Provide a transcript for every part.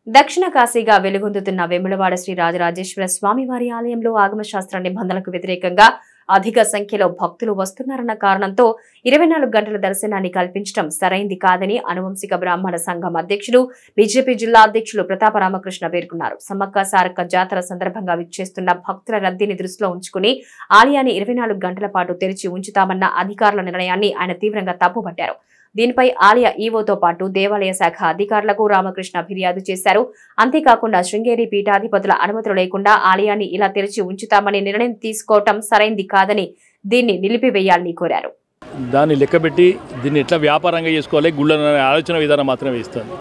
దక్షిణ కాశీగా వెలుగొందుతున్న వెములవాడ శ్రీ రాజరాజేశ్వర స్వామి వారి ఆలయంలో ఆగమశాస్త్ర నిబంధనలకు వ్యతిరేకంగా అధిక సంఖ్యలో భక్తులు వస్తున్నారన్న కారణంతో ఇరవై నాలుగు గంటల దర్శనాన్ని కల్పించడం సరైంది కాదని అనువంశిక బ్రాహ్మణ సంఘం అధ్యక్షుడు బీజేపీ జిల్లా అధ్యక్షులు ప్రతాప రామకృష్ణ పేర్కొన్నారు సమ్మక్క సారక్క జాతర సందర్భంగా విచ్చేస్తున్న భక్తుల రద్దీని దృష్టిలో ఉంచుకుని ఆలయాన్ని ఇరవై నాలుగు గంటల పాటు తెరిచి ఉంచుతామన్న అధికారుల నిర్ణయాన్ని ఆయన తీవ్రంగా తప్పుపట్టారు దీనిపై ఆలయ ఈవోతో పాటు దేవాలయ శాఖ అధికారులకు రామకృష్ణ ఫిర్యాదు చేశారు అంతేకాకుండా శృంగేరి పీఠాధిపతుల అనుమతులు లేకుండా ఆలయాన్ని ఇలా తెరిచి ఉంచుతామని నిర్ణయం తీసుకోవటం సరైంది కాదని దీన్ని నిలిపివేయాలని కోరారు దాన్ని లెక్కబెట్టి దీన్ని ఎట్లా వ్యాపారంగా చేసుకోవాలి గుళ్ళను అనే ఆలోచన విధానం మాత్రమే ఇస్తుంది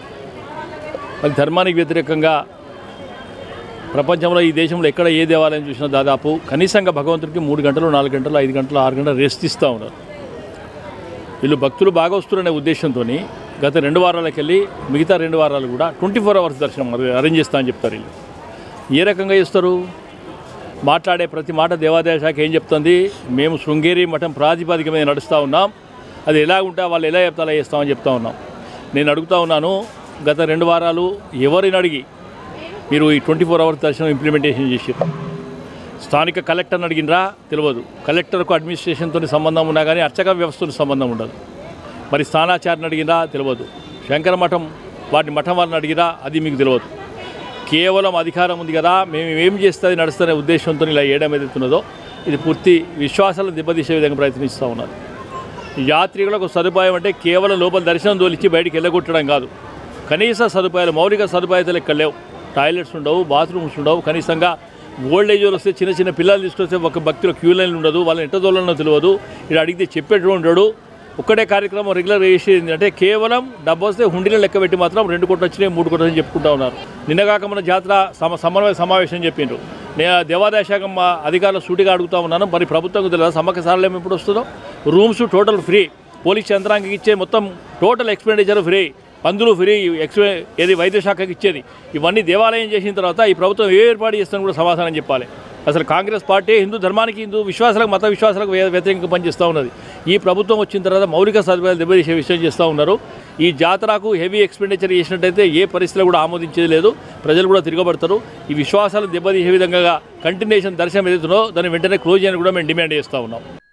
మరి ధర్మానికి వ్యతిరేకంగా ప్రపంచంలో ఈ దేశంలో ఎక్కడ ఏ దేవాలయం చూసినా దాదాపు కనీసంగా భగవంతుడికి మూడు గంటలు నాలుగు గంటలు ఐదు గంటలు ఆరు గంటలు రెస్ట్ ఇస్తూ ఉన్నారు వీళ్ళు భక్తులు బాగా వస్తున్నారనే ఉద్దేశంతో గత రెండు వారాలకు వెళ్ళి మిగతా రెండు వారాలు కూడా ట్వంటీ ఫోర్ అవర్స్ దర్శనం అరేంజ్ చేస్తా అని చెప్తారు వీళ్ళు ఏ రకంగా చేస్తారు మాట్లాడే ప్రతి మాట దేవాదాయ శాఖ ఏం చెప్తుంది మేము శృంగేరి మఠం ప్రాతిపదిక మీద నడుస్తూ ఉన్నాం అది ఎలా ఉంటే వాళ్ళు ఎలా చెప్తా అలా చేస్తామని చెప్తా ఉన్నాం నేను అడుగుతా ఉన్నాను గత రెండు వారాలు ఎవరిని అడిగి మీరు ఈ ట్వంటీ ఫోర్ అవర్స్ దర్శనం ఇంప్లిమెంటేషన్ చేసారు స్థానిక కలెక్టర్ని అడిగినరా తెలియదు కలెక్టర్కు అడ్మినిస్ట్రేషన్తో సంబంధం ఉన్నా కానీ అర్చక వ్యవస్థతో సంబంధం ఉండదు మరి స్థానాచారిని అడిగినా తెలియదు శంకర మఠం వాటి మఠం వారిని అడిగిరా అది మీకు తెలియదు కేవలం అధికారం ఉంది కదా మేము ఏం చేస్తుంది నడుస్తున్న ఉద్దేశంతో ఇలా ఏడం ఏదైతున్నదో ఇది పూర్తి విశ్వాసాలను దెబ్బతీసే విధంగా ప్రయత్నిస్తూ ఉన్నారు యాత్రికులకు సదుపాయం అంటే కేవలం లోపల దర్శనం తోలిచ్చి బయటికి వెళ్ళగొట్టడం కాదు కనీస సదుపాయాలు మౌలిక సదుపాయాలు ఇక్కడ లేవు టాయిలెట్స్ ఉండవు బాత్రూమ్స్ ఉండవు కనీసంగా ఓల్డ్ ఏజ్ వాళ్ళు వస్తే చిన్న చిన్న పిల్లలు తీసుకొస్తే ఒక భక్తుల క్యూ లైన్ ఉండదు వాళ్ళని ఎట్ట దోలనో తెలియదు ఇక్కడ అడిగితే చెప్పేటోడు ఉండడు ఒక్కటే కార్యక్రమం రెగ్యులర్ చేసేది అంటే కేవలం డబ్బు వస్తే హుండీలో లెక్క పెట్టి మాత్రం రెండు కోట్లు వచ్చినాయి మూడు కోట్లు అని చెప్పుకుంటా ఉన్నారు నిన్నగాక మన జాతర సమ సమన్వయ సమావేశం చెప్పిండ్రు నేను దేవాదాయ శాఖ మా అధికారులు సూటిగా అడుగుతా ఉన్నాను మరి ప్రభుత్వం తెలియదు సమ్మక్క సారళం ఎప్పుడు వస్తుందో రూమ్స్ టోటల్ ఫ్రీ పోలీస్ యంత్రాంగం ఇచ్చే మొత్తం టోటల్ ఎక్స్పెండిచర్ ఫ్రీ పందులు ఫ్రీ ఎక్స్పె ఏది వైద్య శాఖకి ఇచ్చేది ఇవన్నీ దేవాలయం చేసిన తర్వాత ఈ ప్రభుత్వం ఏ ఏర్పాటు చేస్తుందని కూడా సమాధానం చెప్పాలి అసలు కాంగ్రెస్ పార్టీ హిందూ ధర్మానికి హిందూ విశ్వాసాలకు మత విశ్వాసాలకు వ్య- వ్యతిరేకంగా పనిచేస్తూ ఉన్నది ఈ ప్రభుత్వం వచ్చిన తర్వాత మౌలిక సదుపాయాలు దెబ్బతీసే విషయం చేస్తూ ఉన్నారు ఈ జాతరకు హెవీ ఎక్స్పెండిచర్ చేసినట్టయితే ఏ పరిస్థితిలో కూడా ఆమోదించేది లేదు ప్రజలు కూడా తిరగబడతారు ఈ విశ్వాసాలు దెబ్బతీసే విధంగా కంటిన్యూషన్ దర్శనం ఏదైతుందో దాన్ని వెంటనే క్లోజ్ చేయని కూడా మేము డిమాండ్ చేస్తూ ఉన్నాం